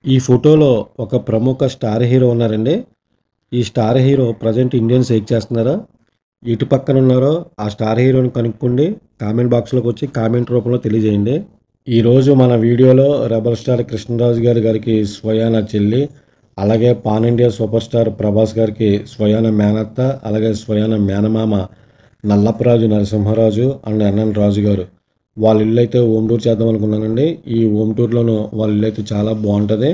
ఈ ఫోటోలో ఒక ప్రముఖ స్టార్ హీరో ఉన్నారండి ఈ star hero present Indians act చేస్తున్నారో ఇటు పక్కన ఉన్నారో ఆ స్టార్ హీరోని కనుక్కోండి కామెంట్ బాక్స్లోకి వచ్చి కామెంట్ రూపంలో తెలియజేయండి ఈరోజు మన వీడియోలో రెబల్ స్టార్ కృష్ణరాజు గారి గారికి స్వయాన చెల్లి అలాగే pan India super star Prabhas గారికి స్వయాన మేనత్త అలాగే స్వయాన మేనమామ నల్లప్పరాజు నరసింహరాజు అండ్ ఎన్ఎన్ రాజు గారు వాళ్ళ ఇల్లు అయితే హోమ్ టూర్ చేద్దాం అనుకున్నానండి ఈ హోమ్ టూర్లోనూ వాళ్ళ ఇల్లు అయితే చాలా బాగుంటుంది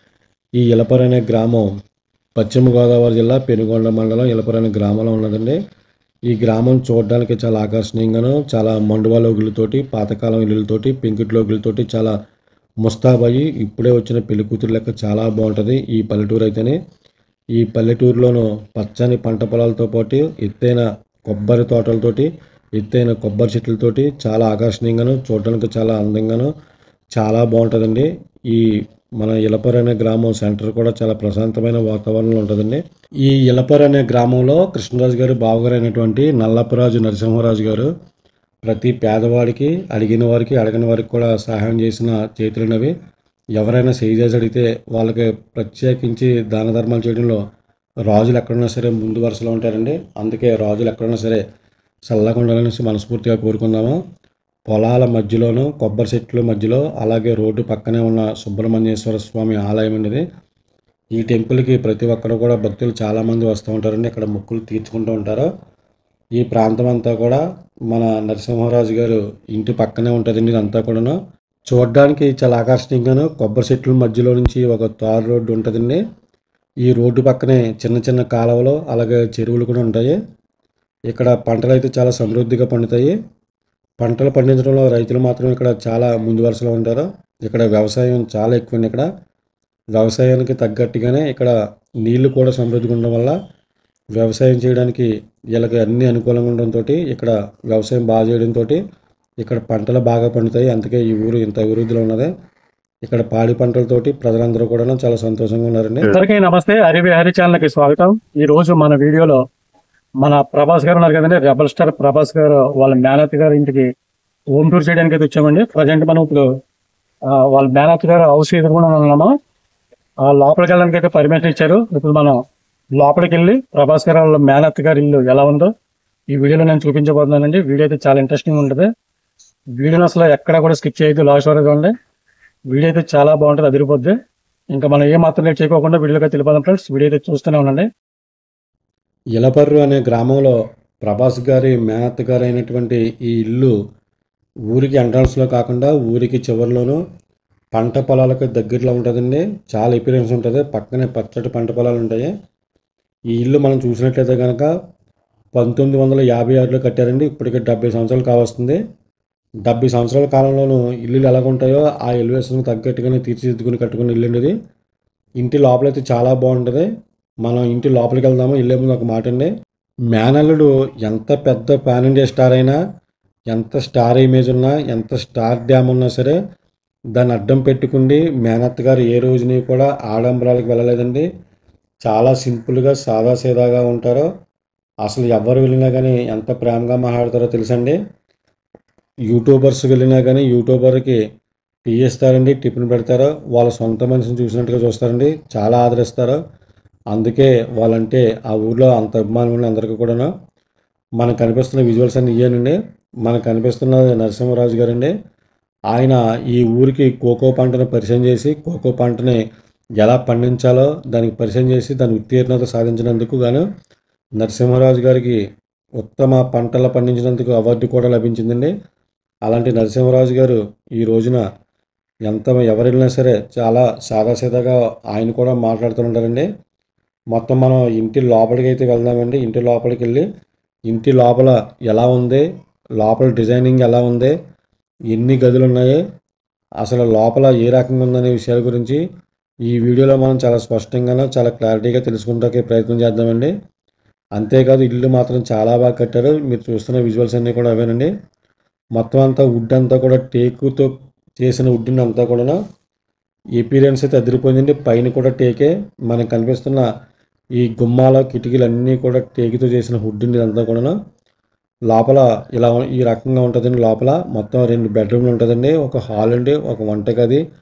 ఈ ఇలపర్ అనే గ్రామం పశ్చిమ గోదావరి జిల్లా పెనుగొండ మండలం ఇలపర్ అనే గ్రామంలో ఉన్నదండి ఈ గ్రామం చూడడానికి చాలా ఆకర్షణీయంగాను చాలా మండువా లోగులతోటి పాతకాలం ఇల్లులతోటి పెంకుటి లోగులతోటి చాలా ముస్తాబయ్యి ఇప్పుడే వచ్చిన పెళ్లి కూతురు లెక్క చాలా బాగుంటుంది ఈ పల్లెటూరు అయితేనే ఈ పల్లెటూరులోనూ పచ్చని పంట పొలాలతో పాటు ఎత్తైన కొబ్బరి తోటలతోటి ఎత్తైన కొబ్బరి చెట్లతోటి చాలా ఆకర్షణీయంగాను చూడడానికి చాలా అందంగాను చాలా బాగుంటుందండి ఈ మన ఇలపర్ అనే గ్రామం సెంటర్ కూడా చాలా ప్రశాంతమైన వాతావరణంలో ఉంటుందండి ఈ ఇలపర్ అనే గ్రామంలో కృష్ణరాజు గారు బావగారు అయినటువంటి నల్లప్పరాజు నరసింహరాజు గారు ప్రతి పేదవాడికి అడిగిన వారికి అడగని వారికి కూడా సహాయం చేసిన చేతులున్నవి ఎవరైనా చేసి అడిగితే వాళ్ళకి ప్రత్యేకించి దాన ధర్మాలు చేయడంలో రాజులు ఎక్కడున్నా సరే ముందు వరుసలో ఉంటారండి అందుకే రాజులు ఎక్కడున్నా సరే చల్లగా ఉండాలని మనస్ఫూర్తిగా కోరుకుందాము పొలాల మధ్యలోను కొబ్బరి చెట్ల మధ్యలో అలాగే రోడ్డు పక్కనే ఉన్న సుబ్రహ్మణ్యేశ్వర స్వామి ఆలయం అనేది ఈ టెంపుల్కి ప్రతి ఒక్కరు కూడా భక్తులు చాలామంది వస్తూ ఉంటారండి ఇక్కడ మొక్కులు తీర్చుకుంటూ ఉంటారు ఈ ప్రాంతం అంతా కూడా మన నరసింహరాజు గారు ఇంటి పక్కనే ఉంటుందండి ఇదంతా కూడాను చూడడానికి చాలా ఆకర్షణీయంగాను కొబ్బరి చెట్ల మధ్యలో నుంచి ఒక తారు రోడ్డు ఉంటుందండి ఈ రోడ్డు పక్కనే చిన్న చిన్న కాలువలు అలాగే చెరువులు కూడా ఉంటాయి ఇక్కడ పంటలు అయితే చాలా సమృద్ధిగా పండుతాయి పంటలు పండించడంలో రైతులు మాత్రం ఇక్కడ చాలా ముందు వరుసలో ఉంటారు ఇక్కడ వ్యవసాయం చాలా ఎక్కువ ఇక్కడ వ్యవసాయానికి తగ్గట్టుగానే ఇక్కడ నీళ్లు కూడా సమృద్ధిగా ఉండడం వల్ల వ్యవసాయం చేయడానికి వీళ్ళకి అన్ని అనుకూలంగా ఉండడంతో ఇక్కడ వ్యవసాయం బాగా చేయడంతో ఇక్కడ పంటలు బాగా పండుతాయి అందుకే ఈ ఊరు ఇంత అభివృద్ధిలో ఉన్నది ఇక్కడ పాడి పంటలతోటి ప్రజలందరూ కూడా చాలా సంతోషంగా ఉన్నారండి అందరికీ నమస్తే హరి హరి ఛానల్కి స్వాగతం ఈ రోజు మన వీడియోలో మన ప్రభాస్ గారు ఉన్నారు కదండి రెబల్ స్టార్ ప్రభాస్ గారు వాళ్ళ మేనత్ గారి ఇంటికి హోమ్ టూర్ చేయడానికి అయితే వచ్చామండి ప్రజెంట్ మనం ఇప్పుడు ఆ, వాళ్ళ మేనత్ గారు హౌస్ ఎదురుకుండా ఉన్నాము ఆ, లోపలికి వెళ్ళడానికి అయితే పర్మిషన్ ఇచ్చారు ఇప్పుడు మనం లోపలికి వెళ్ళి ప్రభాస్ గారు వాళ్ళ మేనత్ గారి ఇల్లు ఎలా ఉందో ఈ వీడియోలో నేను చూపించబోతున్నానండి వీడియో అయితే చాలా ఇంట్రెస్టింగ్ ఉంటుంది వీడియోని అసలు ఎక్కడ కూడా స్కిప్ చేయొద్దు లాస్ట్ వరకు చూడండి వీడియో అయితే చాలా బాగుంటుంది అదిరిపోద్ది ఇంకా మనం ఏ మాత్రం లేట్ చేయకోకుండా వీడియోగా తెలిపోదాం ఫ్రెండ్స్ వీడియో అయితే చూస్తూనే ఉండండి ఇలపర్రు అనే గ్రామంలో ప్రభాస్ గారి మేనత్ గారు అయినటువంటి ఈ ఇల్లు ఊరికి ఎంట్రన్స్లో కాకుండా ఊరికి చివరిలోనూ పంట పొలాలకు దగ్గరలో ఉంటుందండి చాలా ఎక్స్పీరియన్స్ ఉంటుంది పక్కనే పచ్చటి పంట పొలాలు ఉంటాయి ఈ ఇల్లు మనం చూసినట్లయితే కనుక పంతొమ్మిది వందల యాభై ఆరులో కట్టారండి ఇప్పటికి డెబ్బై సంవత్సరాలు కావస్తుంది డెబ్బై సంవత్సరాల కాలంలోనూ ఇల్లులు ఎలాగ ఉంటాయో ఆ ఎలివేషన్కి తగ్గట్టుగానే తీర్చిదిద్దుకుని కట్టుకున్న ఇల్లు అండి ఇది ఇంటి లోపలైతే చాలా బాగుంటుంది మనం ఇంటి లోపలికి వెళ్దాము వెళ్ళే ముందు ఒక మాట అండి మేనల్లుడు ఎంత పెద్ద పాన్ ఇండియా స్టార్ అయినా ఎంత స్టార్ ఇమేజ్ ఉన్నా ఎంత స్టార్ డ్యామ్ ఉన్నా సరే దాన్ని అడ్డం పెట్టుకుండి మేనత్ గారు ఏ రోజుని కూడా ఆడంబరాలకు వెళ్ళలేదండి చాలా సింపుల్గా సాదాసీదాగా ఉంటారో అసలు ఎవరు వెళ్ళినా కానీ ఎంత ప్రేమగా మాట్లాడతారో తెలుసండి యూట్యూబర్స్ వెళ్ళినా కానీ యూట్యూబర్కి టీ ఇస్తారండి టిఫిన్ పెడతారు వాళ్ళ సొంత మనిషిని చూసినట్టుగా చూస్తారండి చాలా ఆదరిస్తారు అందుకే వాళ్ళంటే ఆ ఊర్లో అంత అభిమానం ఉంది అందరికీ కూడాను మనకు కనిపిస్తున్న విజువల్స్ అన్ని ఇయ్యానండి మనకు కనిపిస్తున్న నరసింహరాజు గారండి ఆయన ఈ ఊరికి కోకో పంటను పరిచయం చేసి కోకో పంటని ఎలా పండించాలో దానికి పరిచయం చేసి దాని ఉత్తీర్ణత సాధించినందుకు గాను నరసింహరాజు గారికి ఉత్తమ పంటలు పండించినందుకు అవార్డు కూడా లభించిందండి అలాంటి నరసింహరాజు గారు ఈ రోజున ఎంత ఎవరు వెళ్ళినా సరే చాలా సాదాసీదాగా ఆయన కూడా మాట్లాడుతుంటారండి మొత్తం మనం ఇంటి లోపలికి అయితే వెళ్దామండి ఇంటి లోపలికి వెళ్ళి ఇంటి లోపల ఎలా ఉంది లోపల డిజైనింగ్ ఎలా ఉంది ఎన్ని గదులు ఉన్నాయి అసలు లోపల ఏ రకంగా ఉందనే విషయాల గురించి ఈ వీడియోలో మనం చాలా స్పష్టంగానూ చాలా క్లారిటీగా తెలుసుకుంటాకే ప్రయత్నం చేద్దామండి అంతేకాదు ఇల్లు మాత్రం చాలా బాగా కట్టారు మీరు చూస్తున్న విజువల్స్ అన్నీ కూడా అవేనండి మొత్తం అంతా వుడ్ అంతా కూడా టేకుతో చేసిన వుడ్ని అంతా కూడా ఎపీరియన్స్ అయితే అదిరిపోయిందండి పైన కూడా టేకే మనకు కనిపిస్తున్న ఈ గుమ్మాల కిటికీలు అన్నీ కూడా టేకుతో చేసిన వుడ్ ఇదంతా కూడా లోపల ఇలా ఈ రకంగా ఉంటుందండి లోపల మొత్తం రెండు బెడ్రూమ్లు ఉంటుందండి ఒక హాల్ అండి ఒక వంటగది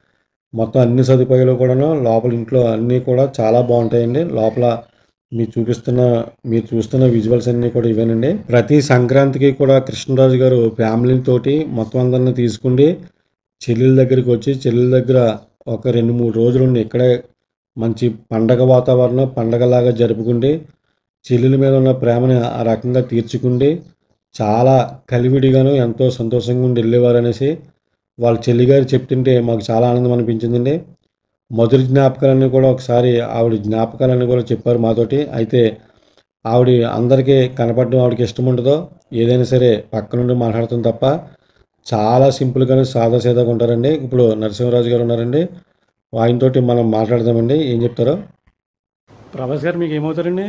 మొత్తం అన్ని సదుపాయాలు కూడాను లోపల ఇంట్లో అన్నీ కూడా చాలా బాగుంటాయండి లోపల మీరు చూపిస్తున్న మీరు చూస్తున్న విజువల్స్ అన్నీ కూడా ఇవేనండి ప్రతి సంక్రాంతికి కూడా కృష్ణరాజు గారు ఫ్యామిలీ తోటి మొత్తం అందరిని తీసుకుండి చెల్లెల దగ్గరికి వచ్చి చెల్లెల దగ్గర ఒక రెండు మూడు రోజులు ఉండి ఇక్కడే మంచి పండగ వాతావరణం పండగలాగా జరుపుకుండి చెల్లెల మీద ఉన్న ప్రేమని ఆ రకంగా తీర్చుకుండి చాలా కలివిడిగాను ఎంతో సంతోషంగా ఉండి వెళ్ళేవారు అనేసి వాళ్ళ చెల్లి గారు చెప్తుంటే మాకు చాలా ఆనందం అనిపించిందండి మొదటి జ్ఞాపకాలన్నీ కూడా ఒకసారి ఆవిడ జ్ఞాపకాలన్నీ కూడా చెప్పారు మాతోటి అయితే ఆవిడ అందరికీ కనపడడం ఆవిడకి ఇష్టం ఉండదో ఏదైనా సరే పక్క నుండి మాట్లాడుతుంది తప్ప చాలా సింపుల్గానే సాదా సీదాగా ఉంటారండి ఇప్పుడు నరసింహరాజు గారు ఉన్నారండి ఆయనతోటి మనం మాట్లాడదామండి ఏం చెప్తారో ప్రభాస్ గారు మీకు ఏమవుతారండి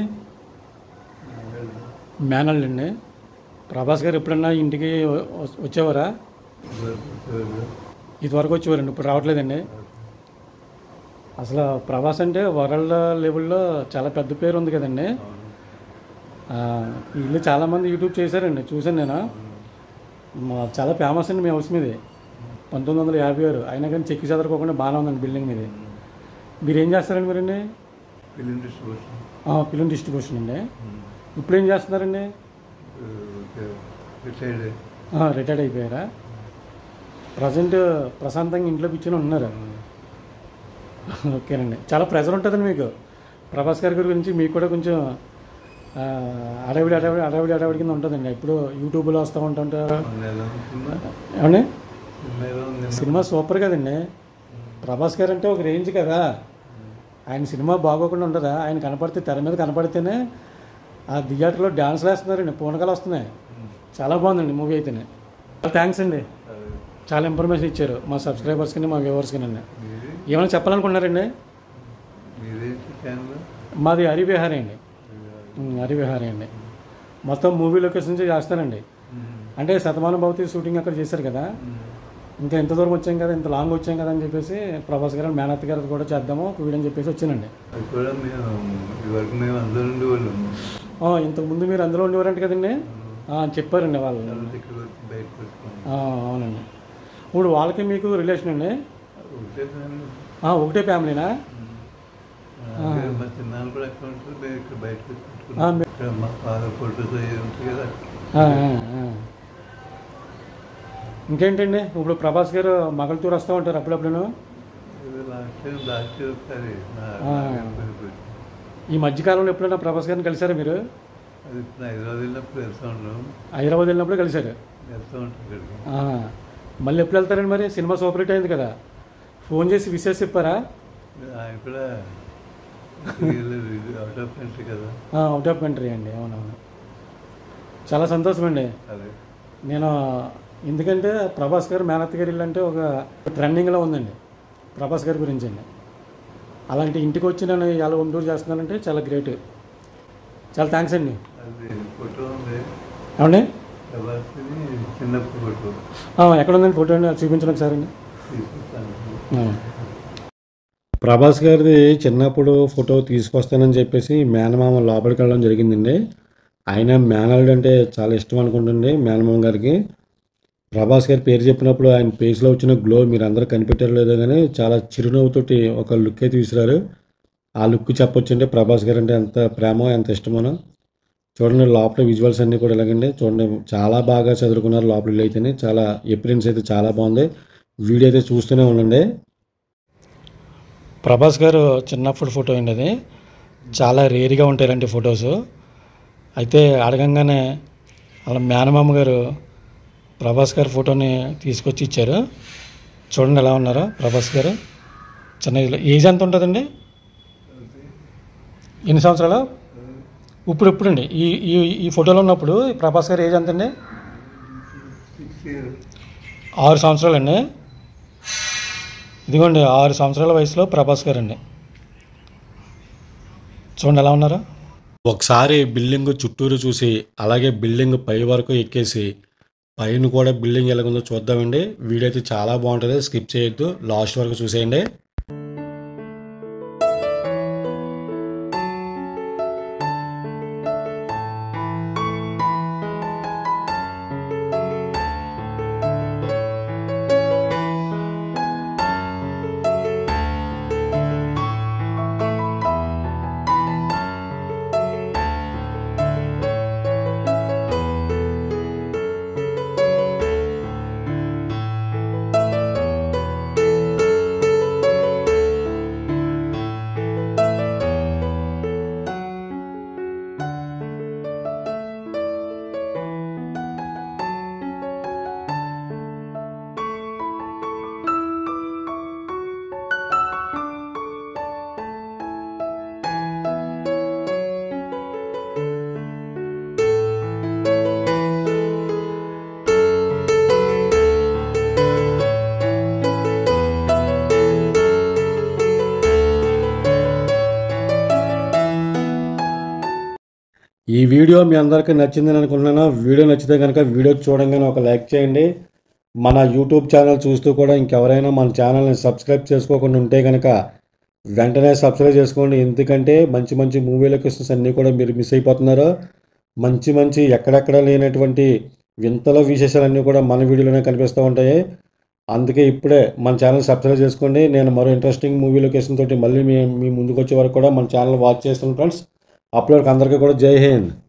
మేనల్ అండి ప్రభాస్ గారు ఎప్పుడన్నా ఇంటికి వ- వచ్చేవారా ఇదివరకు వచ్చేవారండి ఇప్పుడు రావట్లేదండి అసలు ప్రభాస్ అంటే వరల్డ్ లెవెల్లో చాలా పెద్ద పేరు ఉంది కదండి ఆ, ఈ ఇల్లు చాలామంది యూట్యూబ్ చేశారండి చూశాను నేను మా చాలా ఫేమస్ అండి మీ హౌస్ మీది పంతొమ్మిది వందల యాభై ఆరు అయినా కానీ చెక్కి చెదరకోకుండా బాగానే ఉందండి బిల్డింగ్ మీది మీరు ఏం చేస్తారండి మీరండి ఫిలిం డిస్ట్రిబ్యూషన్ ఫిలిం డిస్ట్రిబ్యూషన్ అండి ఇప్పుడు ఏం చేస్తున్నారండి రిటైర్డ్ రిటైర్డ్ అయిపోయారా ప్రజెంట్ ప్రశాంతంగా ఇంట్లో కూర్చొని ఉన్నారు ఓకేనండి చాలా ప్రెజర్ ఉంటుందండి మీకు ప్రభాస్ గారి గురించి మీకు కూడా కొంచెం ఆ, అడవిడి అడవిడి అడవిడి అడవిడి కింద ఉంటుందండి ఇప్పుడు యూట్యూబ్లో వస్తూ ఉంటుంటారు ఎలా ఉంటుందా ఏమండి సినిమా ఎలా ఉంది సినిమా సూపర్ కదండి ప్రభాస్ గారు అంటే ఒక రేంజ్ కదా ఆయన సినిమా బాగోకుండా ఉండదా ఆయన కనపడితే తెర మీద కనపడితేనే ఆ థియేటర్లో డ్యాన్స్లు వేస్తున్నారండి పూనకాలు వస్తున్నాయి చాలా బాగుందండి మూవీ అయితేనే థ్యాంక్స్ అండి చాలా ఇన్ఫర్మేషన్ ఇచ్చారు మా సబ్స్క్రైబర్స్కి మా వ్యూవర్స్కి అండి మీది ఏమైనా చెప్పాలనుకున్నారండి మీదే ఛానల్ మాది హరివిహారీ అండి ఉమ్, హరివిహారీ అండి మొత్తం మూవీ లొకేషన్స్ చేస్తానండి అంటే శతమానం భవతి షూటింగ్ అక్కడ చేశారు కదా ఇంకా ఎంత దూరం వచ్చాం కదా ఇంత లాంగ్ వచ్చాం కదా అని చెప్పేసి ప్రభాస్ గారు మేనత్ గారు కూడా చేద్దాము ఒక వీడియో అని చెప్పేసి వచ్చానండి అది కూడా మేము ఇదివరకు మేము అందరూ ఉండేవాళ్ళం ఆ, ఇంతకు ముందు మీరు అందులో ఉండేవారంట కదండి ఆ, చెప్పారండి వాళ్ళు తర్వాత ఇక్కడ వచ్చి బయటకు వచ్చాము ఆ, అవునండి ఇప్పుడు వాళ్ళకి మీకు రిలేషన్ అండి ఒకటే ఫ్యామిలీ ఆ, ఒకటే ఫ్యామిలీనా అలాగే మా చిన్నాన్న కూడా అక్కడ ఉంటుంది మేము ఇక్కడ బయటకు వచ్చి ఆ, పెట్టుకున్నాం. మీ- ఇక్కడ మా ఫాదర్ ఫోటోస్ అవి ఉంటాయి కదా ఆ, ఆ, ఆ. ఇంకేంటండి ఇప్పుడు ప్రభాస్ గారు మగళతూరు వస్తూ ఉంటారు అప్పుడప్పుడు లాస్ట్ టైం లాస్ట్ ఇయర్ ఒకసారి నా- ఆ. నా- ఈ మధ్యకాలంలో ఎప్పుడైనా ప్రభాస్ గారిని కలిసారా మీరు అది ఇప్పుడు హైదరాబాద్ వెళ్ళినప్పుడు వెళ్తూ ఉన్నాం హైదరాబాద్ వెళ్ళినప్పుడు కలిశారు వెళ్తూ ఉంటాం ఇక్కడికి ఆ, మళ్ళీ ఎప్పుడు వెళ్తారండి మరి సినిమా సూపర్ హిట్ అయింది కదా ఫోన్ చేసి విశేష చెప్పారా ఆయన కూడా అవుట్ ఆఫ్ కంట్రీ కదా అవుట్ ఆఫ్ కంట్రీ అండి అవునవును చాలా సంతోషం అండి అదే నేను ఎందుకంటే ప్రభాస్ గారు మేనత్ గారి ఇల్లు అంటే ఒక ట్రెండింగ్లో ఉందండి ప్రభాస్ గారి గురించి అండి అలాంటి ఇంటికి వచ్చి నేను ఎలా ఉండూరు చేస్తున్నానంటే చాలా గ్రేట్ చాలా థ్యాంక్స్ అండి అది ఫోటో ఉంది ఏమండి ప్రభాస్ని చిన్నప్పుడు ఫోటో ఆ, ఎక్కడ ఉందండి ఫోటో అండి అది చూపించండి ఒకసారి అండి తీసుకొస్తాను ఆ. ప్రభాస్ గారిది చిన్నప్పుడు ఫోటో తీసుకొస్తానని చెప్పేసి మేనమామ లోపలికి వెళ్ళడం జరిగిందండి ఆయన మేనల్డ్ అంటే చాలా ఇష్టం అనుకుంటుంది మేనమామ గారికి ప్రభాస్ గారి పేరు చెప్పినప్పుడు ఆయన ఫేస్లో వచ్చిన గ్లో మీరు అందరూ కనిపెట్టారో లేదో కానీ చాలా చిరునవ్వుతోటి ఒక లుక్ అయితే విసిరారు ఆ లుక్ చెప్పొచ్చు అంటే ప్రభాస్ గారు అంటే ఎంత ప్రేమ ఎంత ఇష్టమో చూడండి లోపల విజువల్స్ అన్నీ కూడా ఇలాగండి చూడండి చాలా బాగా చదువుకున్నారు లోపల ఇల్లు అయితేనే చాలా ఎప్రియన్స్ అయితే చాలా బాగుంది వీడియో అయితే చూస్తూనే ఉండండి ప్రభాస్ గారు చిన్నప్పుడు ఫోటో అండి అది చాలా రేర్గా ఉంటాయి ఇలాంటి ఫొటోస్ అయితే అడగంగానే వాళ్ళ మేనమామ గారు ప్రభాస్ గారి ఫోటోని తీసుకొచ్చి ఇచ్చారు చూడండి ఎలా ఉన్నారో ప్రభాస్ గారు చిన్న ఏజ్లో ఏజ్ ఎంత ఉంటుందండి ఎన్ని సంవత్సరాలు ఇప్పుడు ఇప్పుడు అండి ఈ ఈ ఈ ఫోటోలో ఉన్నప్పుడు ప్రభాస్ గారు ఏజ్ ఎంత అండి సిక్స్ ఇయర్ ఆరు సంవత్సరాలండి ఇదిగోండి ఆరు సంవత్సరాల వయసులో ప్రభాస్ గారు అండి చూడండి ఎలా ఉన్నారు ఒకసారి బిల్డింగ్ చుట్టూరు చూసి అలాగే బిల్డింగ్ పై వరకు ఎక్కేసి పైన కూడా బిల్డింగ్ ఎలాగుందో చూద్దామండి వీడియో అయితే చాలా బాగుంటుంది స్కిప్ చేయొద్దు లాస్ట్ వరకు చూసేయండి ఈ వీడియో మీ అందరికీ నచ్చిందని అనుకుంటున్నాను వీడియో నచ్చితే కనుక వీడియో చూడంగానే ఒక లైక్ చేయండి మన యూట్యూబ్ ఛానల్ చూస్తూ కూడా ఇంకెవరైనా మన ఛానల్ని సబ్స్క్రైబ్ చేసుకోకుండా ఉంటే కనుక వెంటనే సబ్స్క్రైబ్ చేసుకోండి ఎందుకంటే మంచి మంచి మూవీ లొకేషన్స్ అన్నీ కూడా మీరు మిస్ అయిపోతున్నారు మంచి మంచి ఎక్కడెక్కడ లేనటువంటి వింతల విశేషాలన్నీ కూడా మన వీడియోలోనే కనిపిస్తూ ఉంటాయి అందుకే ఇప్పుడే మన ఛానల్ సబ్స్క్రైబ్ చేసుకోండి నేను మరో ఇంట్రెస్టింగ్ మూవీ లొకేషన్ తోటి మళ్ళీ మీ మీ ముందుకు వచ్చే వరకు కూడా మన ఛానల్ వాచ్ చేస్తాను ఫ్రెండ్స్ అప్పటి వరకు అందరికీ కూడా జై హింద్